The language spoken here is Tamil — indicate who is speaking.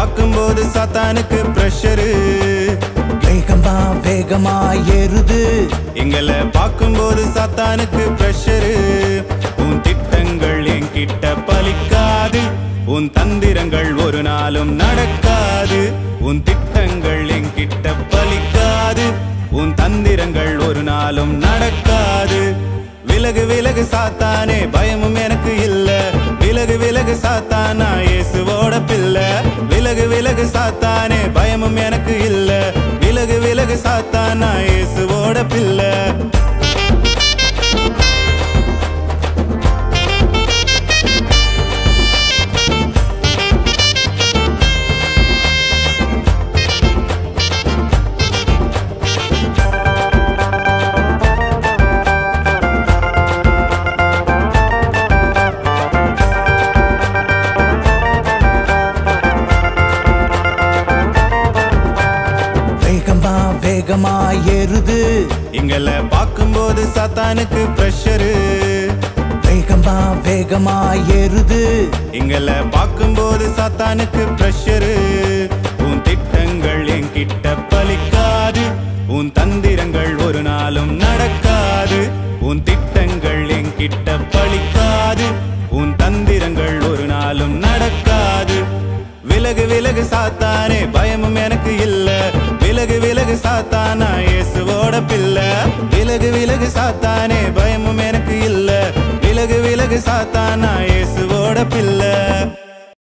Speaker 1: பார்க்கும்போது சாத்தானுக்கு ப்ரெஷரு
Speaker 2: வேகமா வேகமா ஏறுது
Speaker 1: எங்களை பார்க்கும்போது சாத்தானுக்கு ப்ரெஷரு உன் திட்டங்கள் என்கிட்ட பலிக்காது உன் தந்திரங்கள் ஒரு நாளும் நடக்காது உன் திட்டங்கள் என்கிட்ட பலிக்காது உன் தந்திரங்கள் ஒரு நாளும் நடக்காது விலகு விலகு சாத்தானே பயமும் எனக்கு இல்ல விலகு விலகு சாத்தானா இயேசுவோட பிள்ளை விலகு விலகு சாத்தானே பயமும் எனக்கு இல்ல விலகு விலகு சாத்தானா இயேசுவோட பிள்ளை
Speaker 2: வேகமா வேகமா ஏறுது
Speaker 1: எங்களை பார்க்கும்போது சாத்தானுக்கு ப்ரெஷரு
Speaker 2: வேகமா வேகமா ஏறுது
Speaker 1: எங்களை பார்க்கும்போது சாத்தானுக்கு ப்ரெஷரு உன் திட்டங்கள் என்கிட்ட பலிக்காது உன் தந்திரங்கள் ஒரு நாளும் நடக்காது உன் திட்டங்கள் என்கிட்ட பலிக்காது உன் தந்திரங்கள் ஒரு நாளும் நடக்காது விலகு விலகு சாத்தானே பயமும் எனக்கு இல்ல விலகு விலகு சாத்தானா இயேசுவோட பிள்ளை விலகு விலகு சாத்தானே பயமும் எனக்கு இல்ல விலகு விலகு சாத்தானா